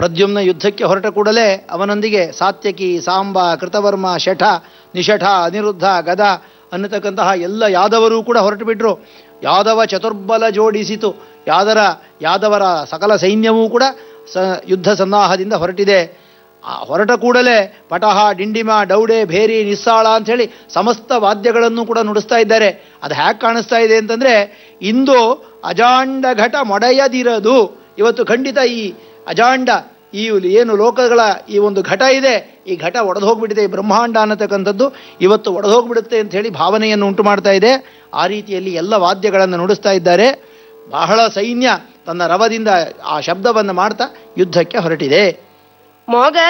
ಪ್ರದ್ಯುಮ್ನ ಯುದ್ಧಕ್ಕೆ ಹೊರಟ ಕೂಡಲೇ ಅವನೊಂದಿಗೆ ಸಾತ್ಯಕಿ ಸಾಂಬ ಕೃತವರ್ಮ ಶಠ ನಿಷಠ ಅನಿರುದ್ಧ ಗದ ಅನ್ನತಕ್ಕಂತಹ ಎಲ್ಲ ಯಾದವರೂ ಕೂಡ ಹೊರಟು ಬಿಟ್ರು ಯಾದವ ಚತುರ್ಬಲ ಜೋಡಿಸಿತು ಯಾದರ ಯಾದವರ ಸಕಲ ಸೈನ್ಯವೂ ಕೂಡ ಸ ಯುದ್ಧ ಸನ್ನಾಹದಿಂದ ಹೊರಟಿದೆ ಆ ಹೊರಟ ಕೂಡಲೇ ಪಟಹ ಡಿಂಡಿಮ ಡೌಡೆ ಭೇರಿ ನಿಸ್ಸಾಳ ಅಂಥೇಳಿ ಸಮಸ್ತ ವಾದ್ಯಗಳನ್ನು ಕೂಡ ನುಡಿಸ್ತಾ ಇದ್ದಾರೆ ಅದು ಹ್ಯಾಕ್ ಕಾಣಿಸ್ತಾ ಇದೆ ಅಂತಂದ್ರೆ ಇಂದು ಅಜಾಂಡ ಘಟ ಮೊಡೆಯದಿರದು ಇವತ್ತು ಖಂಡಿತ ಈ ಅಜಾಂಡ ಈ ಏನು ಲೋಕಗಳ ಈ ಒಂದು ಘಟ ಇದೆ ಈ ಘಟ ಒಡೆದು ಹೋಗ್ಬಿಟ್ಟಿದೆ ಈ ಬ್ರಹ್ಮಾಂಡ ಅನ್ನತಕ್ಕಂಥದ್ದು ಇವತ್ತು ಒಡೆದು ಹೋಗ್ಬಿಡುತ್ತೆ ಅಂತ ಹೇಳಿ ಭಾವನೆಯನ್ನು ಉಂಟು ಮಾಡ್ತಾ ಇದೆ ಆ ರೀತಿಯಲ್ಲಿ ಎಲ್ಲ ವಾದ್ಯಗಳನ್ನು ನುಡಿಸ್ತಾ ಇದ್ದಾರೆ ಬಹಳ ಸೈನ್ಯ ತನ್ನ ರವದಿಂದ ಆ ಶಬ್ದವನ್ನು ಮಾಡ್ತಾ ಯುದ್ಧಕ್ಕೆ ಹೊರಟಿದೆ ಮೊಗ